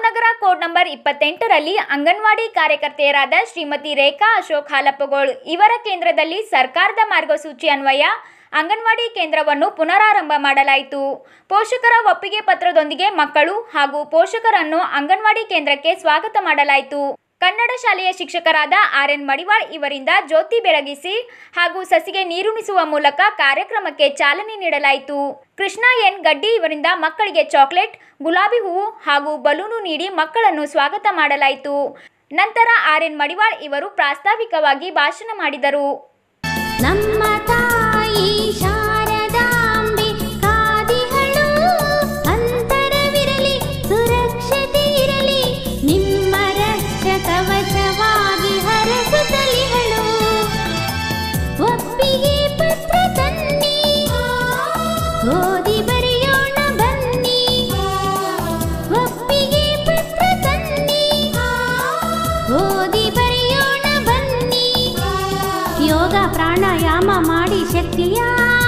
Navanagar code number ಇಪ್ಪತ್ತೆಂಟರಲ್ಲಿ ಅಂಗನವಾಡಿ ಕಾರ್ಯಕರ್ತೆಯರಾದ ಶ್ರೀಮತಿ ರೇಖಾ ಅಶೋಕ್ ಹಾಲಪ್ಪಗೋಳ್ ಇವರ ಕೇಂದ್ರದಲ್ಲಿ ಸರ್ಕಾರದ ಮಾರ್ಗಸೂಚಿ ಅನ್ವಯ ಅಂಗನವಾಡಿ ಕೇಂದ್ರವನ್ನು ಪುನರಾರಂಭ ಮಾಡಲಾಯಿತು ಪೋಷಕರ ಒಪ್ಪಿಗೆ ಪತ್ರದೊಂದಿಗೆ ಮಕ್ಕಳು ಹಾಗೂ ಪೋಷಕರನ್ನು ಅಂಗನವಾಡಿ ಕೇಂದ್ರಕ್ಕೆ ಸ್ವಾಗತ ಮಾಡಲಾಯಿತು ಕನ್ನಡ ಶಾಲೆಯ ಶಿಕ್ಷಕರಾದ ಆರ್ ಎನ್ ಮಡಿವಾಳ್ ಇವರಿಂದ ಜ್ಯೋತಿ ಬೆಳಗಿಸಿ ಹಾಗೂ ಸಸಿಗೆ ನೀರುಣಿಸುವ ಮೂಲಕ ಕಾರ್ಯಕ್ರಮಕ್ಕೆ ಚಾಲನೆ ನೀಡಲಾಯಿತು ಕೃಷ್ಣ ಎನ್ ಗಡ್ಡಿ ಇವರಿಂದ ಮಕ್ಕಳಿಗೆ ಚಾಕ್ಲೇಟ್ ಗುಲಾಬಿ ಹೂವು ಹಾಗೂ ಬಲೂನು ನೀಡಿ ಮಕ್ಕಳನ್ನು ಸ್ವಾಗತ ಮಾಡಲಾಯಿತು ನಂತರ ಆರ್ ಎನ್ ಮಡಿವಾಳ್ ಇವರು ಪ್ರಾಸ್ತಾವಿಕವಾಗಿ ಭಾಷಣ ಮಾಡಿದರು ನಮ್ಮ ತಾಯಿ ಶಾರದಾಂಬೆ ಕಾದಿಹಳು ಅಂತರವಿರಲಿ ಸುರಕ್ಷತೆ ಇರಲಿ ನಿಮ್ಮ ರಕ್ಷ ಕವಚವಾಗಿ ಹರಸುತ್ತಲಿಹಳು ಒಪ್ಪಿಗೆ ಪತ್ರ ತನ್ನಿ ಓದಿ ಬರೆಯೋಣ ಬನ್ನಿ ಒಪ್ಪಿಗೆ ಪತ್ರ ತನ್ನಿ ಓದಿ ಬರೆಯೋಣ ಬನ್ನಿ ಯೋಗ ಪ್ರಾಣಾಯಾಮ ಮಾಡಿ ಶಕ್ತಿಯ